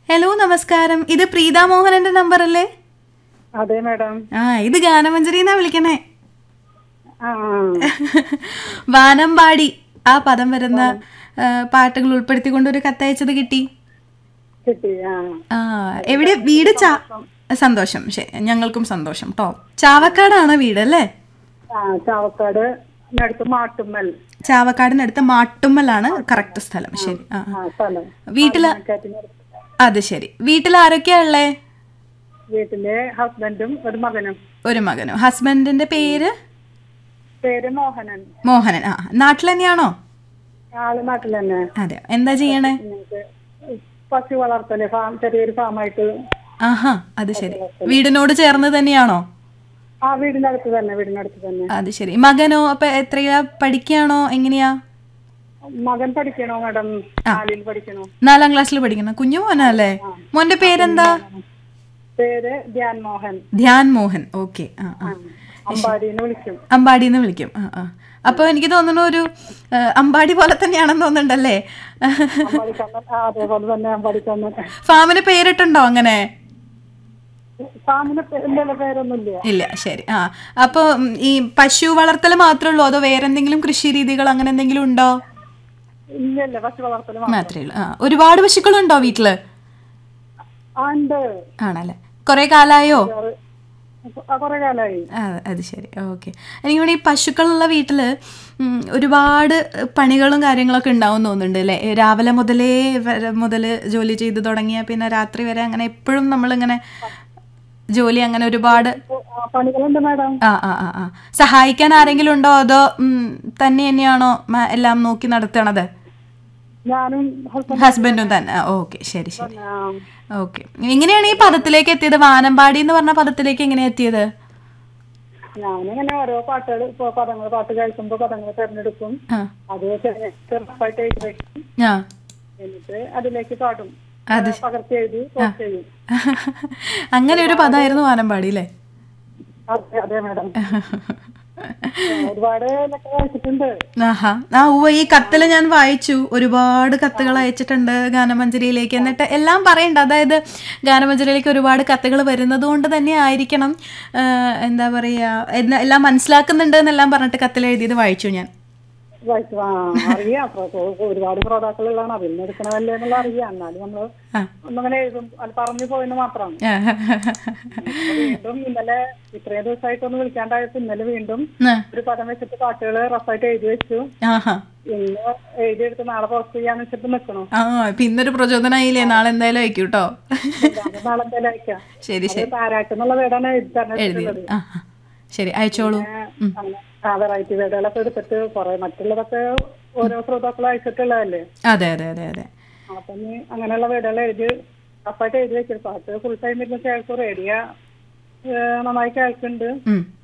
Hello നമസ്കാരം ഇത് Preetha മോഹനന്റെ number അല്ലേ അതെ മാഡം ആ ഇത് ഗാനമഞ്ജരി എന്നാ വിളിക്കണേ ആ വാനമ്പാടി ആ പദം വരുന്ന ആ, പാട്ടുകൾ ഉൾപ്പെടുത്തിക്കൊണ്ട് ഒരു കത്തയച്ചത് കിട്ടി കിട്ടി ആ ആ എവിടെ വീട് ചാ സന്തോഷം ശരി ഞങ്ങൾക്കും സന്തോഷം ട്ടോ ചാവക്കാടാണ് വീട് അല്ലേ ആ ചാവക്കാട് അടുത്ത് മാട്ടുമ്മൽ ചാവക്കാടിനടുത്ത് മാട്ടുമ്മലാണ് കറക്റ്റ് സ്ഥലം ശരി ആ ആ. ആ സ്ഥലം വീട്ടില് കാറ്റിനടുത്ത്. അത് ശരി വീട്ടിൽ ആരൊക്കെയാ ഉള്ളേ വീട്ടിലെ ഹസ്ബൻഡും ഒരു മകനും ഒരു മകനും ഹസ്ബൻഡിന്റെ പേര് പേര് മോഹനൻ മോഹനൻ ആ നാട്ടിൽ തന്നെയാണോ ആള് നാട്ടിൽ തന്നെ അതെ എന്താ ചെയ്യണേ ഞങ്ങൾക്ക് പശു വളർത്തല് ഫാം ചെറിയൊരു ഫാമായിട്ട് ആഹാ അത് ശരി വീടിനോട് ചേർന്ന് തന്നെയാണോ ആ വീടിനടുത്ത് തന്നെ വീടിനടുത്ത് തന്നെ അത് ശരി മകനോ അപ്പൊ എത്രയാ പഠിക്കുകയാണോ എങ്ങനെയാ മകൻ പഠിക്കണോ മാഡം നാലിൽ പഠിക്കണോ നാലാം ക്ലാസ്സിൽ പഠിക്കുന്ന കുഞ്ഞു മോനല്ലേ മോന്റെ പേരെന്താ പേര് ധ്യാൻ മോഹൻ ധ്യാൻ മോഹൻ ഓക്കെ ആ ആ അമ്പാടിന്ന് വിളിക്കും അമ്പാടിന്ന് വിളിക്കും ആ ആ അപ്പൊ എനിക്ക് തോന്നുന്നു ഒരു ആ, അമ്പാടി പോലെ തന്നെയാണെന്ന് തോന്നുന്നുണ്ടല്ലേ അമ്പാടിക്കണ്ണൻ ആ അതേപോലെ തന്നെ അമ്പാടിക്കണ്ണൻ ഫാമിന് പേരിട്ടുണ്ടോ അങ്ങനെ ഫാമിന് എന്തെങ്കിലും പേരൊന്നുമില്ല ഇല്ല ശരി ആ അപ്പൊ ഉം, ഈ പശു വളർത്തൽ മാത്രമേ ഉള്ളൂ അതോ വേറെ എന്തെങ്കിലും കൃഷി രീതികൾ അങ്ങനെ എന്തെങ്കിലും ഉണ്ടോ ഇല്ലല്ല പശു വളർത്തല് മാത്രം. മാത്രമേ ഉള്ളൂ ആ ഒരുപാട് പശുക്കളുണ്ടോ വീട്ടില് ആ ഉണ്ട് ആണല്ലേ കുറെ കാലായോ വേറെ- ആ, കുറെ കാലായി ആ, അത് ശരി ഓക്കെ എനിക്കിവിടെ ഈ പശുക്കളുള്ള വീട്ടിൽ ഒരുപാട് പണികളും കാര്യങ്ങളൊക്കെ ഉണ്ടാവും തോന്നുന്നുണ്ട് അല്ലേ രാവിലെ മുതലേ മുതൽ ജോലി ചെയ്ത് തുടങ്ങിയ പിന്നെ രാത്രി വരെ അങ്ങനെ എപ്പോഴും നമ്മളിങ്ങനെ ജോലി അങ്ങനെ ഒരുപാട് ആ, പണികളുണ്ട് മാഡം ആ ആ ആ ആ സഹായിക്കാൻ ആരെങ്കിലും ഉണ്ടോ അതോ ഉം, തന്നെ തന്നെയാണോ മ- എല്ലാം നോക്കി നടത്തണത് ഞാനും ഹസ്ബൻഡ് ഹസ്ബൻഡും തന്നെ ഓക്കെ ശരി ശരി ഓക്കെ എങ്ങനെയാണ് ഈ പദത്തിലേക്ക് എത്തിയത് വാനമ്പാടി എന്ന് പറഞ്ഞ പദത്തിലേക്ക് എങ്ങനെയാ എത്തിയത് ഞാനിങ്ങനെ ഓരോ പാട്ടുകൾ ഇപ്പൊ പദങ്ങൾ പാട്ട് കേൾക്കുമ്പോ പദങ്ങൾ തിരഞ്ഞെടുക്കും ആ അത് ചെറുപ്പായിട്ട് എഴുതി വെക്കും ആ എന്നിട്ട് അതിലേക്ക് പാടും അത് പകർത്തി എഴുതി പോസ്റ്റ് ചെയ്യും അങ്ങനെ ഒരു പദമായിരുന്നു വാനമ്പാടി അല്ലേ അതെ അതെ മാഡം ഒരുപാട് ഇതൊക്കെ വായിച്ചിട്ടുണ്ട് ആഹാ ആ ഉവ്വ ഈ കത്തില് ഞാൻ വായിച്ചു ഒരുപാട് കത്തുകൾ അയച്ചിട്ടുണ്ട് ഗാനമഞ്ജരിയിലേക്ക് എന്നിട്ട് എല്ലാം പറയണ്ട അതായത് ഗാനമഞ്ജരിയിലേക്ക് ഒരുപാട് കത്തുകൾ വരുന്നത് കൊണ്ട് തന്നെ ആയിരിക്കണം ആ, എന്താ പറയാ എന്ന- എല്ലാം മനസ്സിലാക്കുന്നുണ്ട് എന്നെല്ലാം പറഞ്ഞിട്ട് കത്തിൽ എഴുതിയത് വായിച്ചു ഞാൻ വായിച്ചു ആ അറിയാം പ്ര- പ്ര- ഒരുപാട് ശ്രോതാക്കളുള്ളതാണ് അതിൽ നിന്ന് എടുക്കണമല്ലേ എന്നുള്ള അറിയാം എന്നാലും നമ്മള് ആ. ഒന്നിങ്ങനെ എഴുതും അത് പറഞ്ഞു പോയെന്ന് മാത്രം ആ. വീണ്ടും ഇന്നലെ ഇത്രയും ദിവസമായിട്ടൊന്ന് വിളിക്കാണ്ടായപ്പോ ഇന്നലെ വീണ്ടും ആ. ഒരു പദം വെച്ചിട്ട് പാട്ടുകൾ റഫായിട്ട് എഴുതി വെച്ചു ആഹാ ഇന്ന് എഴുതിയെടുത്ത് നാളെ പോസ്റ്റ് ചെയ്യാന്ന് വെച്ചിട്ട് നിൽക്കണു ആ ഇപ്പൊ ഇന്നൊരു പ്രചോദനമായില്ലേ നാളെ എന്തായാലും അയക്കും കേട്ടോ നാളെ എന്തായാലും അയക്കാം ശരി അത് ശരി താരാട്ട് എന്നുള്ള വേടാണ് എഴുതി എഴുതി തന്നിട്ടുള്ളത് ആ ആ. ശരി അയച്ചോളൂ ഉം. അങ്ങനെ ആ വെറൈറ്റി വേടുകളൊക്കെ എടുത്തിട്ട് കുറെ മറ്റുള്ളതൊക്കെ ഓരോ ശ്രോതാക്കളും അയച്ചിട്ടുള്ളതല്ലേ അതെ അതെ അതെ അതെ അപ്പൊ ഇനി അങ്ങനെയുള്ള വീടുകൾ എഴുതി റഫായിട്ട് എഴുതി വെച്ചിട്ട് പാട്ട് ഫുൾ ടൈം ഇരുന്ന് കേൾക്കും റേഡിയോ നന്നായി കേൾക്കുന്നുണ്ട് ഉം